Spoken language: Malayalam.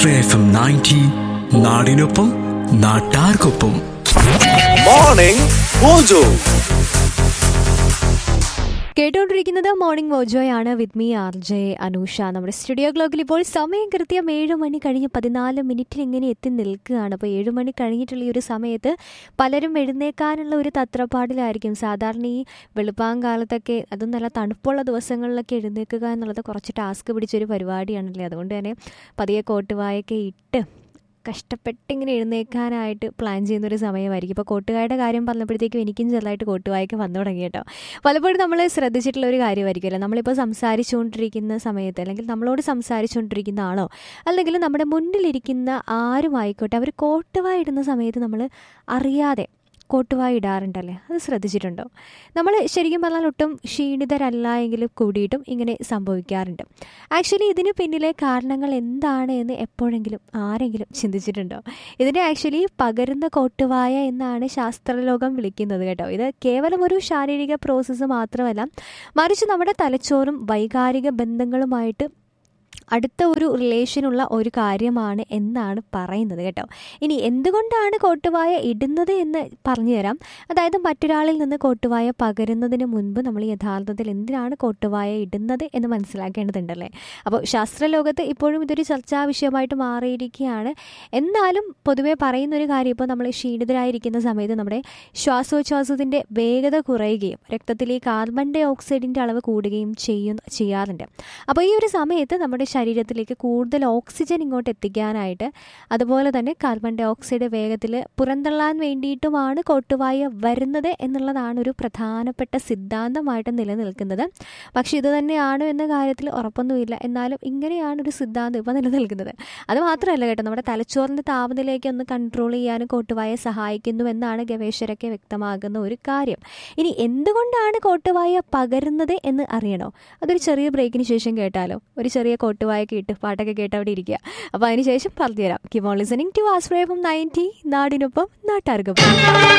ആശ്രയ എഫ് എം നയൻറ്റി നാടിനൊപ്പം നാട്ടാർക്കൊപ്പം മോർണിംഗ് മോജോ കേട്ടുകൊണ്ടിരിക്കുന്നത് മോർണിംഗ് മോജോയാണ് with me R J Anusha നമ്മുടെ സ്റ്റുഡിയോ ക്ലോക്കിൽ ഇപ്പോൾ സമയം കൃത്യം ഏഴ് മണി കഴിഞ്ഞ് പതിനാല് മിനിറ്റിൽ ഇങ്ങനെ എത്തി നിൽക്കുകയാണ് അപ്പോൾ ഏഴ് മണി കഴിഞ്ഞിട്ടുള്ള ഈ ഒരു സമയത്ത് പലരും എഴുന്നേക്കാനുള്ള ഒരു തത്രപ്പാടിലായിരിക്കും സാധാരണ ഈ വെളുപ്പാങ്കാലത്തൊക്കെ അതും നല്ല തണുപ്പുള്ള ദിവസങ്ങളിലൊക്കെ എഴുന്നേൽക്കുക എന്നുള്ളത് കുറച്ച് ടാസ്ക് പിടിച്ചൊരു പരിപാടിയാണല്ലേ അതുകൊണ്ട് തന്നെ പതിയെ കോട്ടുവായൊക്കെ ഇട്ട് കഷ്ടപ്പെട്ടിങ്ങനെ എഴുന്നേക്കാനായിട്ട് പ്ലാൻ ചെയ്യുന്നൊരു സമയമായിരിക്കും ഇപ്പോൾ കോട്ടുകായുടെ കാര്യം പറഞ്ഞപ്പോഴത്തേക്കും എനിക്കും ചെറുതായിട്ട് കോട്ടുവായൊക്കെ വന്നു തുടങ്ങി കേട്ടോ പലപ്പോഴും നമ്മൾ ശ്രദ്ധിച്ചിട്ടുള്ള ഒരു കാര്യമായിരിക്കുമല്ലോ നമ്മളിപ്പോൾ സംസാരിച്ചുകൊണ്ടിരിക്കുന്ന സമയത്ത് അല്ലെങ്കിൽ നമ്മളോട് സംസാരിച്ചുകൊണ്ടിരിക്കുന്ന ആളോ അല്ലെങ്കിൽ നമ്മുടെ മുന്നിലിരിക്കുന്ന ആരും ആയിക്കോട്ടെ അവർ കോട്ടുവായ ഇടുന്ന സമയത്ത് നമ്മൾ അറിയാതെ കോട്ടുവായി ഇടാറുണ്ടല്ലേ അത് ശ്രദ്ധിച്ചിട്ടുണ്ടോ നമ്മൾ ശരിക്കും പറഞ്ഞാൽ ഒട്ടും ക്ഷീണിതരല്ല എങ്കിലും കൂടിയിട്ടും ഇങ്ങനെ സംഭവിക്കാറുണ്ട് ആക്ച്വലി ഇതിന് പിന്നിലെ കാരണങ്ങൾ എന്താണ് എന്ന് എപ്പോഴെങ്കിലും ആരെങ്കിലും ചിന്തിച്ചിട്ടുണ്ടോ ഇതിനെ ആക്ച്വലി പകരുന്ന കോട്ടുവായ എന്നാണ് ശാസ്ത്രലോകം വിളിക്കുന്നത് കേട്ടോ ഇത് കേവലം ഒരു ശാരീരിക പ്രോസസ്സ് മാത്രമല്ല മറിച്ച് നമ്മുടെ തലച്ചോറും വൈകാരിക ബന്ധങ്ങളുമായിട്ട് അടുത്ത ഒരു റിലേഷനുള്ള ഒരു കാര്യമാണ് എന്നാണ് പറയുന്നത് കേട്ടോ ഇനി എന്തുകൊണ്ടാണ് കോട്ടുവായ ഇടുന്നത് എന്ന് പറഞ്ഞു തരാം അതായത് മറ്റൊരാളിൽ നിന്ന് കോട്ടുവായ പകരുന്നതിന് മുൻപ് നമ്മൾ യഥാർത്ഥത്തിൽ എന്തിനാണ് കോട്ടുവായ ഇടുന്നത് എന്ന് മനസ്സിലാക്കേണ്ടതുണ്ടല്ലേ അപ്പോൾ ശാസ്ത്രലോകത്ത് ഇപ്പോഴും ഇതൊരു ചർച്ചാ വിഷയമായിട്ട് മാറിയിരിക്കുകയാണ് എന്നാലും പൊതുവെ പറയുന്നൊരു കാര്യം ഇപ്പോൾ നമ്മൾ ക്ഷീണിതരായിരിക്കുന്ന സമയത്ത് നമ്മുടെ ശ്വാസോച്ഛ്വാസത്തിൻ്റെ വേഗത കുറയുകയും രക്തത്തിൽ ഈ കാർബൺ ഡൈ ഓക്സൈഡിൻ്റെ അളവ് കൂടുകയും ചെയ്യും ചെയ്യാറുണ്ട് അപ്പോൾ ഈ ഒരു സമയത്ത് നമ്മുടെ ശരീരത്തിലേക്ക് കൂടുതൽ ഓക്സിജൻ ഇങ്ങോട്ട് എത്തിക്കാനായിട്ട് അതുപോലെ തന്നെ കാർബൺ ഡൈ ഓക്സൈഡ് വേഗത്തിൽ പുറന്തള്ളാൻ വേണ്ടിയിട്ടുമാണ് കോട്ടുവായ വരുന്നത് എന്നുള്ളതാണ് ഒരു പ്രധാനപ്പെട്ട സിദ്ധാന്തമായിട്ട് നിലനിൽക്കുന്നത് പക്ഷേ ഇത് തന്നെയാണ് എന്ന കാര്യത്തിൽ ഉറപ്പൊന്നുമില്ല എന്നാലും ഇങ്ങനെയാണ് ഒരു സിദ്ധാന്തം ഇപ്പോൾ നിലനിൽക്കുന്നത് അത് മാത്രമല്ല കേട്ടോ നമ്മുടെ തലച്ചോറിൻ്റെ താപനിലയൊക്കെ ഒന്ന് കൺട്രോൾ ചെയ്യാനും കോട്ടുവായ സഹായിക്കുന്നു എന്നാണ് ഗവേഷകരൊക്കെ വ്യക്തമാകുന്ന ഒരു കാര്യം ഇനി എന്തുകൊണ്ടാണ് കോട്ടുവായ പകരുന്നത് എന്ന് അറിയണോ അതൊരു ചെറിയ ബ്രേക്കിന് ശേഷം കേട്ടാലോ ഒരു ചെറിയ കോട്ടുവായൊക്കെ ഇട്ട് പാട്ടൊക്കെ കേട്ട് അവിടെ ഇരിക്കുക അപ്പോൾ അതിന് ശേഷം പറഞ്ഞുതരാം കിമോൺ ലിസണിങ് ടു ആസ്പ്രേഫം നയൻറ്റി നാടിനൊപ്പം നാട്ടാർക്കൊപ്പം